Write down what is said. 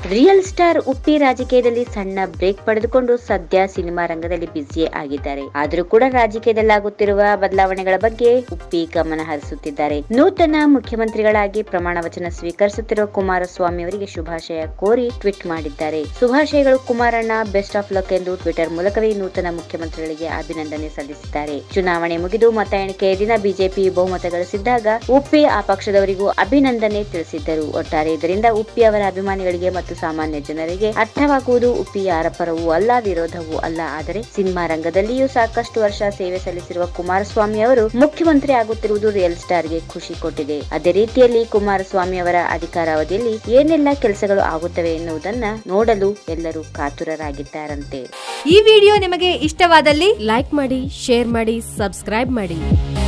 real star Uppi ರಾಜಕೀಯದಲ್ಲಿ ಸಣ್ಣ break ಪಡೆದುಕೊಂಡು ಸದ್ಯ ಸಿನಿಮಾ ರಂಗದಲ್ಲಿ ಬ್ಯುಸಿ ಆಗಿದ್ದಾರೆ ಆದರೂ ಕೂಡ ರಾಜಕೀಯದಲ್ಲಾಗುತ್ತಿರುವ ಬದಲಾವಣೆಗಳ ಬಗ್ಗೆ ಉಪ್ಪಿ ಗಮನ ಹರಿಸುತ್ತಿದ್ದಾರೆ ನೂತನ ಮುಖ್ಯಮಂತ್ರಿಗಳಾಗಿ ಪ್ರಮಾಣ ವಚನ ಸ್ವೀಕರಿಸುತ್ತಿರುವ ಕುಮಾರಸ್ವಾಮಿ ಅವರಿಗೆ ಶುಭಾಶಯ ಕೋರಿ ಟ್ವೀಟ್ ಮಾಡಿದ್ದಾರೆ ಶುಭಾಶಯಗಳು ಕುಮಾರಣ್ಣ ಬೆಸ್ಟ್ ಆಫ್ ಲಕ್ ಎಂದು ಟ್ವಿಟರ್ ಮೂಲಕವೇ ನೂತನ ಮುಖ್ಯಮಂತ್ರಿಗಳಿಗೆ ಅಭಿನಂದನೆ ಸಲ್ಲಿಸಿದ್ದಾರೆ ಚುನಾವಣೆ ಮುಗಿದು ಮತ ಎಣಿಕೆಯ ದಿನ ಬಿಜೆಪಿ ಬಹುಮತ ಗಳಿಸಿದ್ದಾಗ ಉಪ್ಪಿ ಆ ಪಕ್ಷದವರಿಗೂ ಅಭಿನಂದನೆ ತಿಳಿಸಿದ್ದರು ಒಟ್ಟಾರೆ ಇದರಿಂದ ಉಪ್ಪಿ ಅವರ ಅಭಿಮಾನಿಗಳಿಗೆ ಮತ್ತು ಸಾಮಾನ್ಯ ಜನರಿಗೆ ಅರ್ಥವಾಗುವುದು ಉಪ್ಪಿ ಯಾರ ಪರವೂ ಅಲ್ಲ ವಿರೋಧವೂ ಅಲ್ಲ ಆದರೆ ಸಿನಿಮಾ ರಂಗದಲ್ಲಿಯೂ ಸಾಕಷ್ಟು ವರ್ಷ ಸೇವೆ ಸಲ್ಲಿಸಿರುವ ಕುಮಾರಸ್ವಾಮಿ ಅವರು ಮುಖ್ಯಮಂತ್ರಿ ಆಗುತ್ತಿರುವುದು ರಿಯಲ್ ಸ್ಟಾರ್ಗೆ ಖುಷಿ ಕೊಟ್ಟಿದೆ ಅದೇ ರೀತಿಯಲ್ಲಿ ಕುಮಾರಸ್ವಾಮಿ ಅವರ ಅಧಿಕಾರಾವಧಿಯಲ್ಲಿ ಏನೆಲ್ಲ ಕೆಲಸಗಳು ಆಗುತ್ತವೆ ಎನ್ನುವುದನ್ನ ನೋಡಲು ಎಲ್ಲರೂ ಕಾತುರರಾಗಿದ್ದಾರಂತೆ ಈ ವಿಡಿಯೋ ನಿಮಗೆ ಇಷ್ಟವಾದಲ್ಲಿ ಲೈಕ್ ಮಾಡಿ ಶೇರ್ ಮಾಡಿ ಸಬ್ಸ್ಕ್ರೈಬ್ ಮಾಡಿ